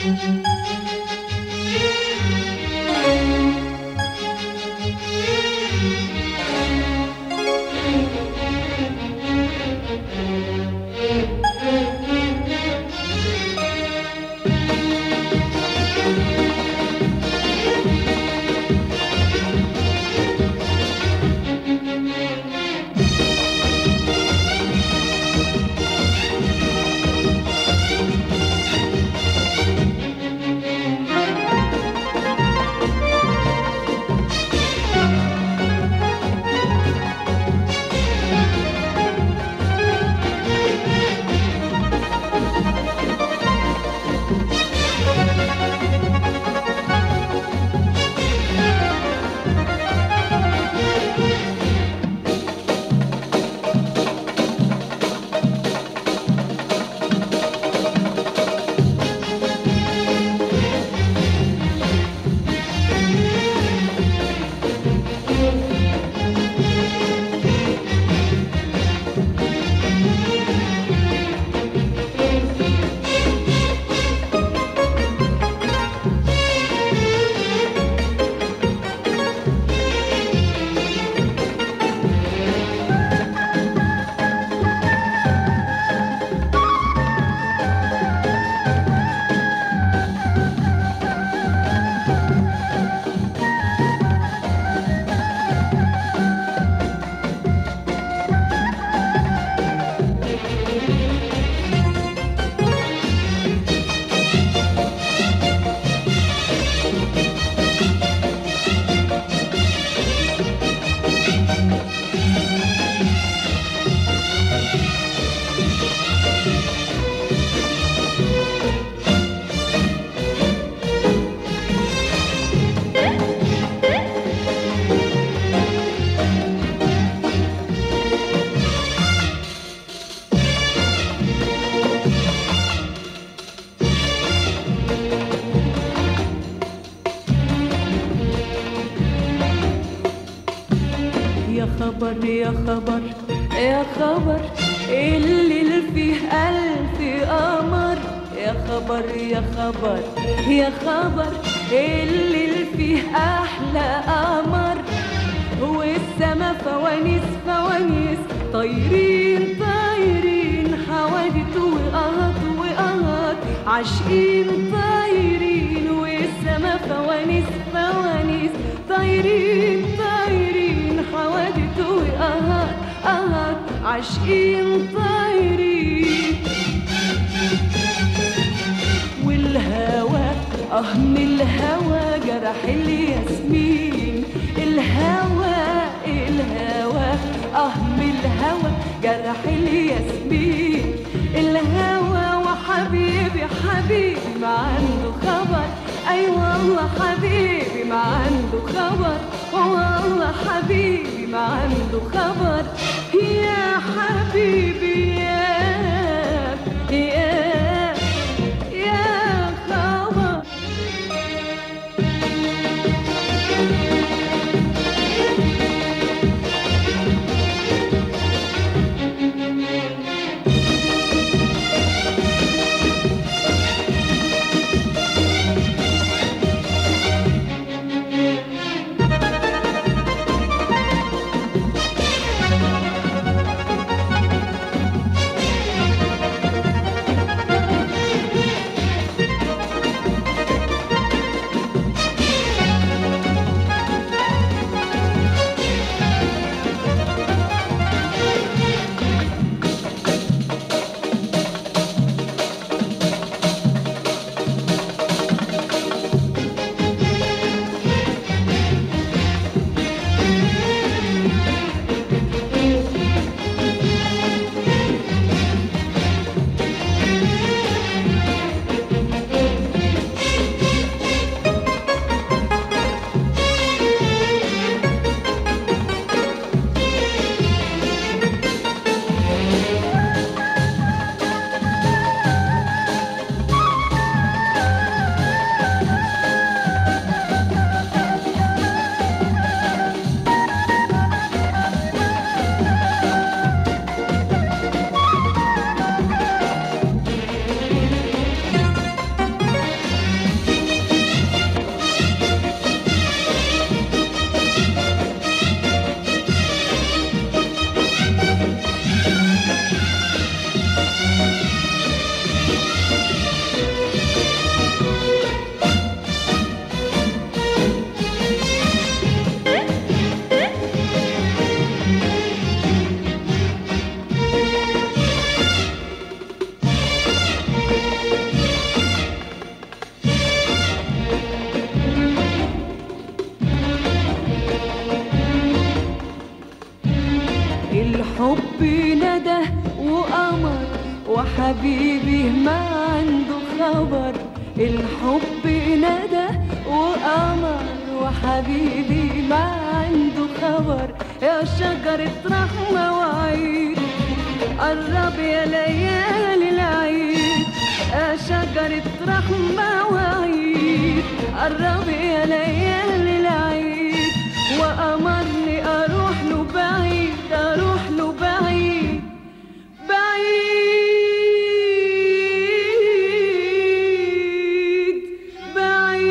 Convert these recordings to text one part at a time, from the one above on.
خبر يا خبر يا خبر اللي فيه ألف قمر يا خبر يا خبر يا خبر اللي فيه أحلى قمر والسما فوانيس فوانيس طايرين طايرين حوادث وقهط وقهط عاشقين طايرين والسما فوانيس فوانيس طايرين طايرين حوادث وقهط قهط عاشقين طايرين والهوى اه من الهوى جرح الياسمين الهوى الهوى اه من الهوى جرح الياسمين الهوى وحبيبي حبيبي ما عنده خبر اي والله حبيبي ما عنده خبر والله حبيبي ما عنده خبر يا حبيبي يا يا يا خبر وحبيبي ما عنده خبر الحب ندى وقمر وحبيبي ما عنده خبر يا شجرة رحمة وعيد قرب يا ليالي العيد يا شجرة رحمة وعيد قرب يا ليالي العيد وأمرني أروح له بعيد أروح له بعيد بعيد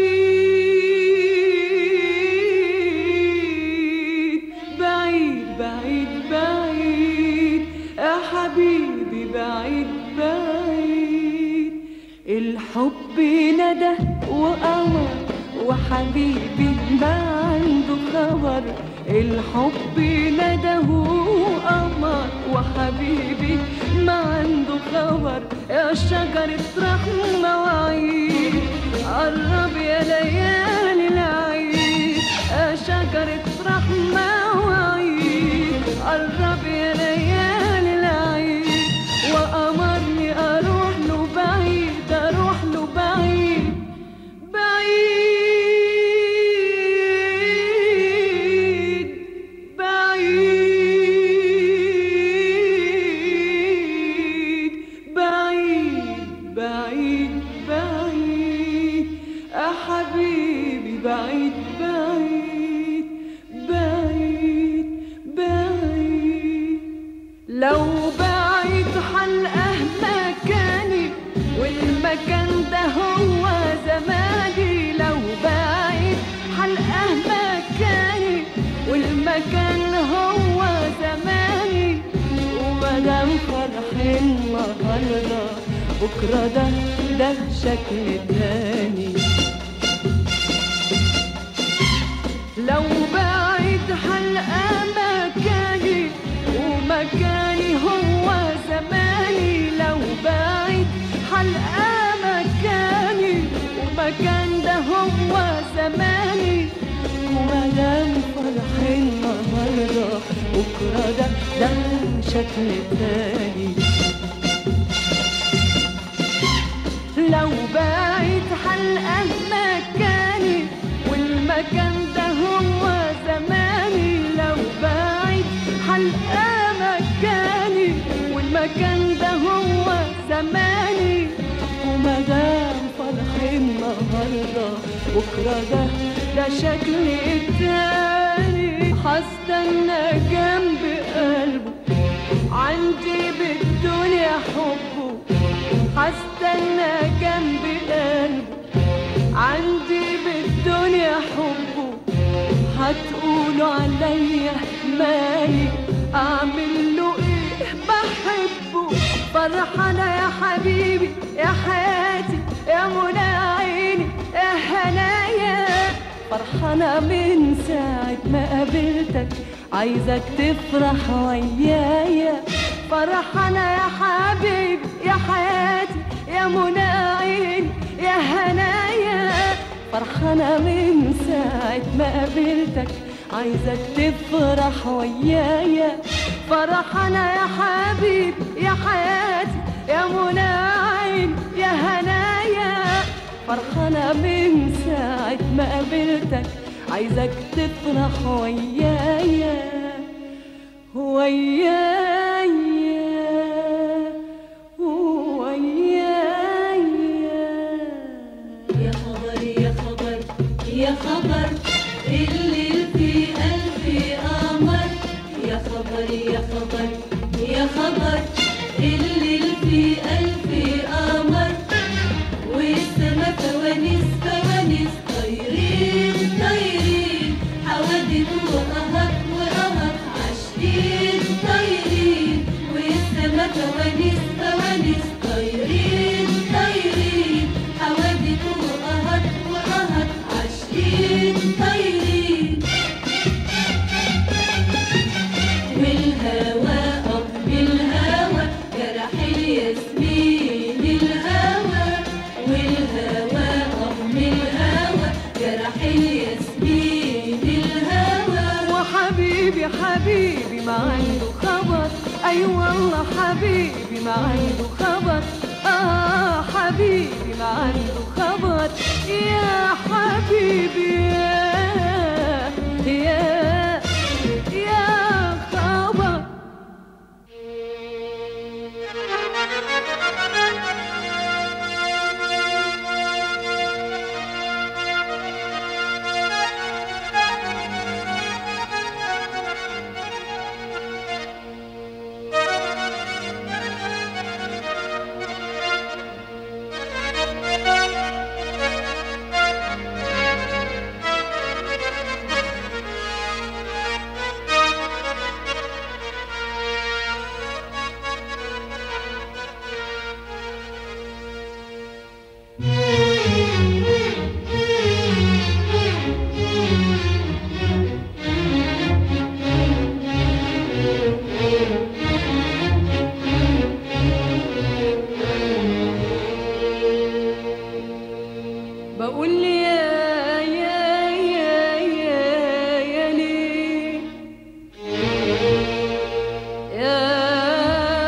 بعيد بعيد بعيد بعيد يا حبيبي بعيد بعيد الحب ندى وقمر وحبيبي ما عنده خبر الحب ندى وقمر وحبيبي ما عنده خبر يا شجرة رحمة وعيد قرب يا ليالي العيد يا شجرة رحمة وعيد قرب يا ليالي العيد وأمرني أروح له بعيد أروح له بعيد بعيد بعيد بعيد بعيد بعيد يا حبيبي بعيد بعيد بعيد بعيد لو بعيد حلقه مكاني والمكان ده هو زماني لو بعيد حلقه مكاني والمكان هو زماني ومدام فرحي النهارده بكره ده ده شكل تاني لو بعيد حلقة مكاني ومكاني هو زماني لو بعيد حلقة مكاني ومكان ده هو زماني ومدام فرحي النهارده بكره ده ده شكل تاني لو بعيد حلقة مكاني والمكان ده هو زماني لو بعيد حلقة مكاني والمكان ده هو زماني ومدام فرحي النهارده بكره ده ده شكل التاني هستنى جنب قلبه عندي بالدنيا حبه هستنى جنب قلبه عندي بالدنيا حبه هتقولوا عليا مالي اعمل له ايه بحبه فرحانة يا حبيبي يا حياتي يا منى عيني يا هنايا فرحانة من ساعة ما قابلتك عايزك تفرح ويايا فرحانة يا حبيبي يا حياتي يا منى عيني يا هنايا فرحانة من ساعة ما قابلتك عايزك تفرح ويايا فرحانة يا حبيبي يا حياتي يا منى عيني يا هنايا فرحانة من ساعة ما قابلتك عايزك تفرح ويايا ويايا ويايا يا خبر يا خبر يا خبر الليل في قلبي قمر يا خبر يا خبر يا خبر الليل في قلبي قمر والسما فوانيس فوانيس طايرين طايرين حوادث وقهق وقهق عاشقين طايرين ما عنده خبر آه حبيبي ما عنده خبر يا حبيبي يا يا يا خبر بقول لي يا يا يا يا يا ليه يا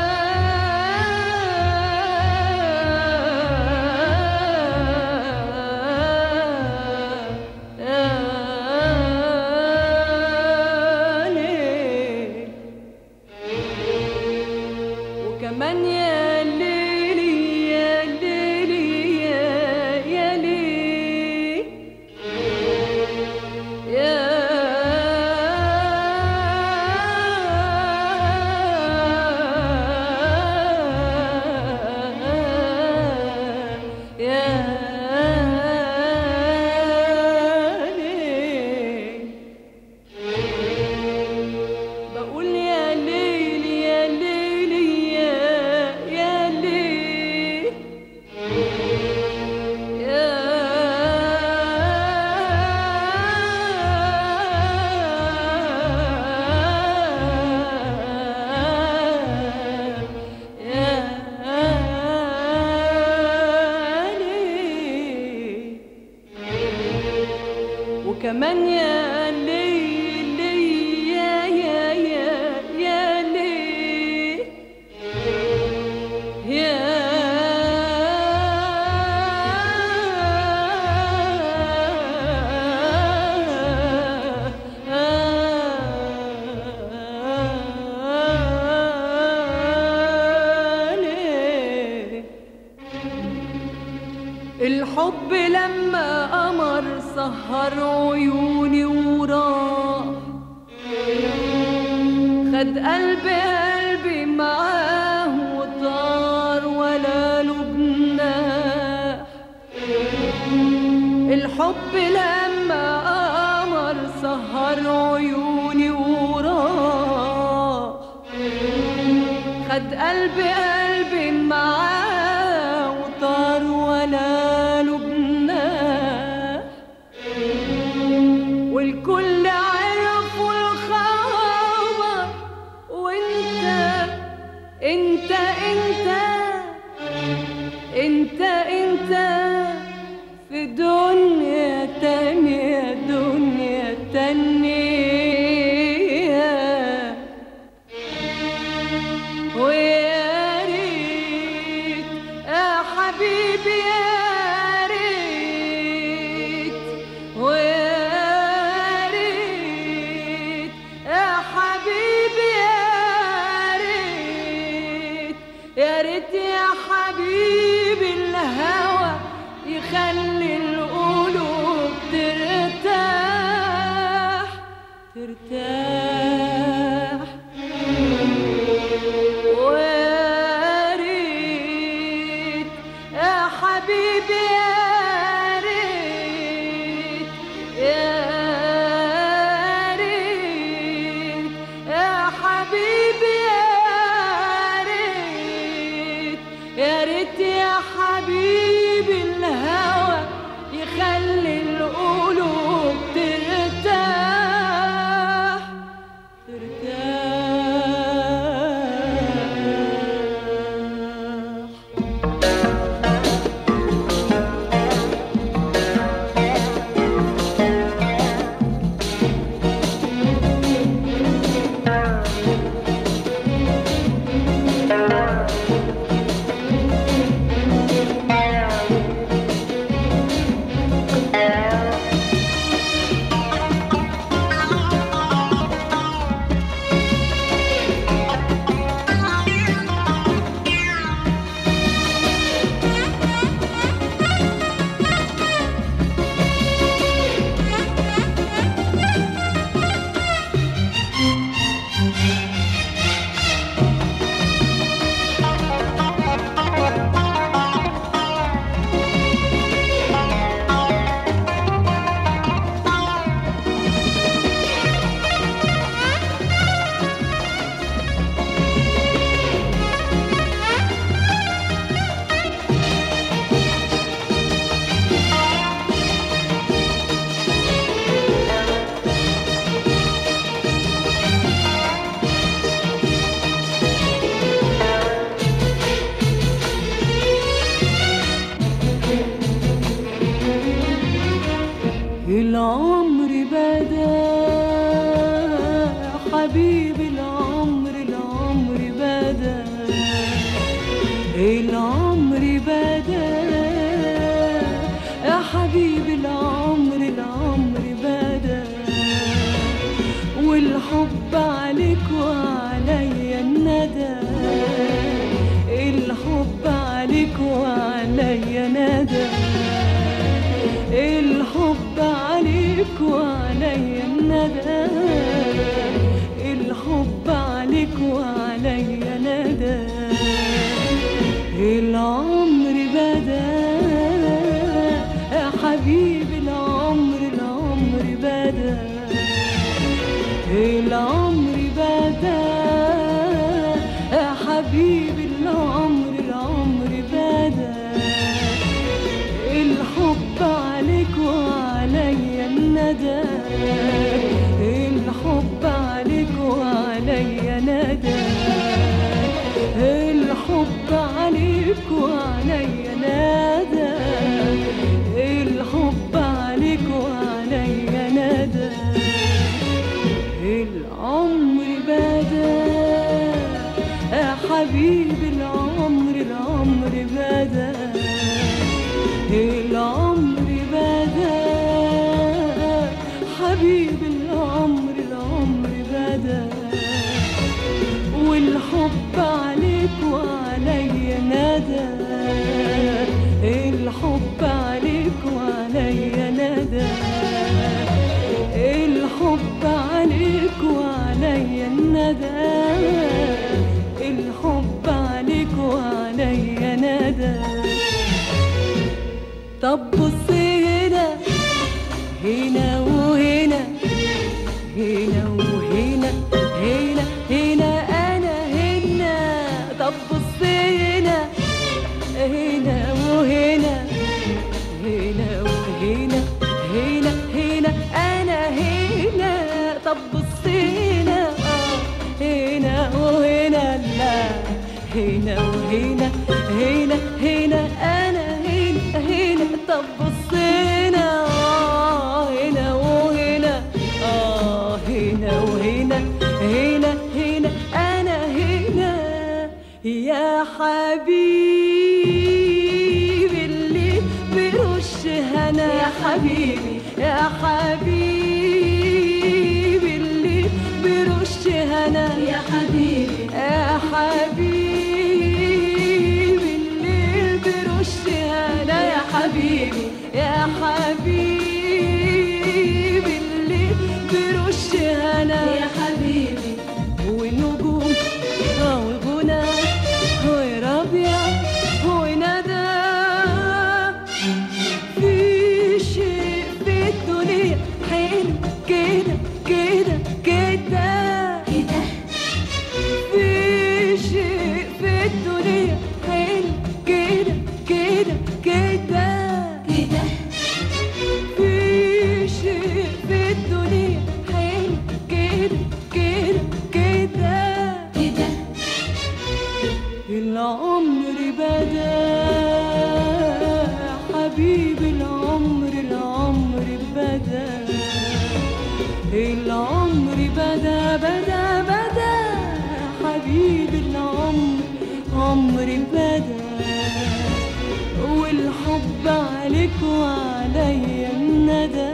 يا ليه وكمان يا ليلي يا ليلي يا يا ليلي يا يا ليل بقول يا ليل يا ليل يا يا ليل يا يا ليل وكمان يا ليل يا يا يا يا ليل يا ليل الحب لما قمر سهر عيوني وراح خد قلبي قلبي معاه وطار ولا له جناح الحب لما قمر سهر عيوني وراح خد قلبي قلبي معاه وطار ولا له جناح والكل عرفوا الخبر وانت انت انت انت انت في دنيا تانية دنيا تانية ويا ريت يا حبيبي يا ريت ويا ريت يا حبيبي يا ريت يا ريت يا حبيبي الهوى يخلي القلوب ترتاح ترتاح ويا ريت يا حبيبي يا ريت يا ريت يا حبيبي يا ريت يا ريت يا حبيبي الهوى يخلي القلوب ترتاح ترتاح العمر بدا يا حبيبي العمر العمر بدا والحب عليك وعليا الندى الحب عليك وعليا ندى الحب عليك وعليا الندى الحب عليك وعليا ندى العمر بدا يا حبيبي العمر العمر بدا العمر بدا يا حبيبي العمر العمر بدا الحب عليك وعليا الندى الحب عليك وعليا ندى الحب عليك وعليا ندى الحب عليك وعليا ندى العمر بدا يا حبيبي العمر العمر بدا العمر بدا حبيبي العمر العمر بدا والحب عليك وعليا ندى الحب عليك وعليا ندى الحب عليك وعليا الندى الحب عليك وعليا ندى طب بص هنا هنا وهنا هنا وهنا هنا هنا انا هنا طب بص هنا هنا وهنا هنا وهنا هنا هنا انا هنا طب بص هنا آه، هنا وهنا لا هنا وهنا هنا هنا انا هنا هنا طب بص هنا آه، هنا وهنا اه هنا وهنا هنا هنا انا هنا يا حبيبي اللي برش هنا يا حبيبي يا حبيبي اللي برش هنا يا حبيبي يا حبيبي اللي برش هنا يا حبيبي يا حبيبي اللي برش هنا يا حبيبي ونجوم وغنى وربيع وندى في شيء في الدنيا حلو كده كده كده كده في شيء في الدنيا حلو كده كده كده كده في شيء في الدنيا حلو كده كده كده كده العمر بدا حبيبي العمر العمر بدا العمر بدا بدا بدا حبيبي العمر عمر بدا والحب عليك وعليا الندى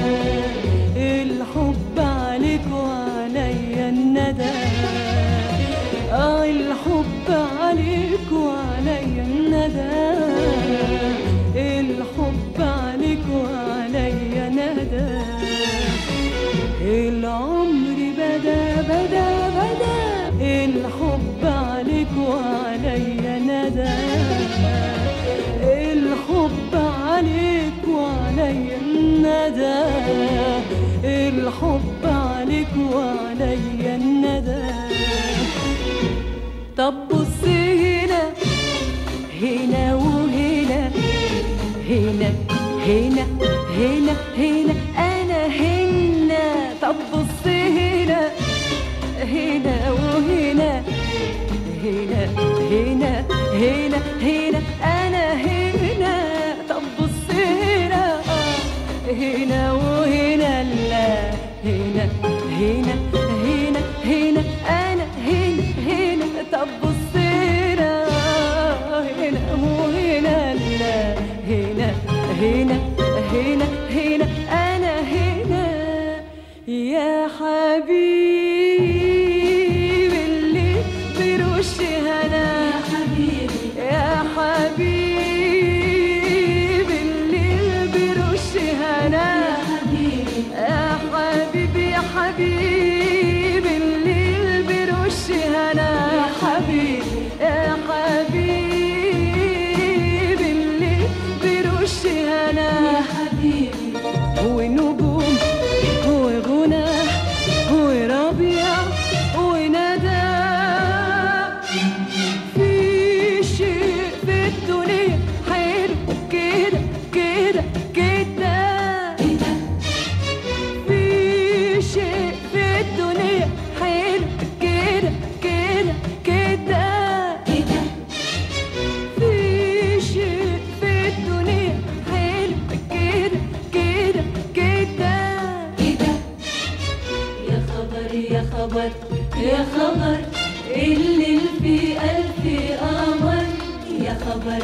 الحب عليك وعليا الندى آه الحب عليك وعليا الندى الحب عليك وعليا ندى العمر بدا بدا بدا الحب عليك وعليا ندى الحب عليك وعليا الندى الحب عليك وعليا الندى طب بص هنا هنا وهنا هنا هنا هنا هنا انا هنا طب بص هنا هنا وهنا هنا هنا هنا هنا انا هنا طب بص هنا آه، هنا وهنا لا هنا هنا هنا هنا انا هنا هنا طب بص هنا آه، هنا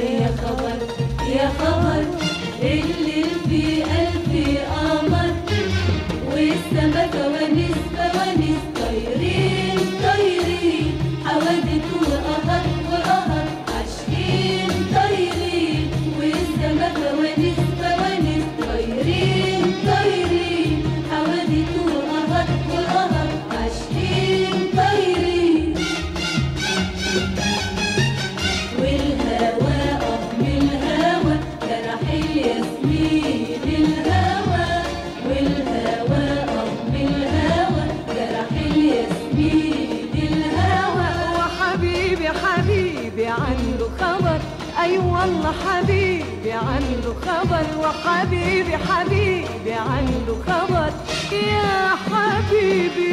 يا خبر يا خبر اللي في قلبي قمر والسما فوانيس فوانيس طايرين طايرين حوادث وقهر وقهر عاشقين طايرين والسما فوانيس فوانيس طايرين طايرين حوادث وقهر وقهر عاشقين طايرين والهوى اه من الهوى جرح الياسمين الهوى والهوى اه من الهوى جرح الياسمين الهوى وحبيبي حبيبي عنده خبر اي والله حبيبي عنده خبر وحبيبي حبيبي عنده خبر يا حبيبي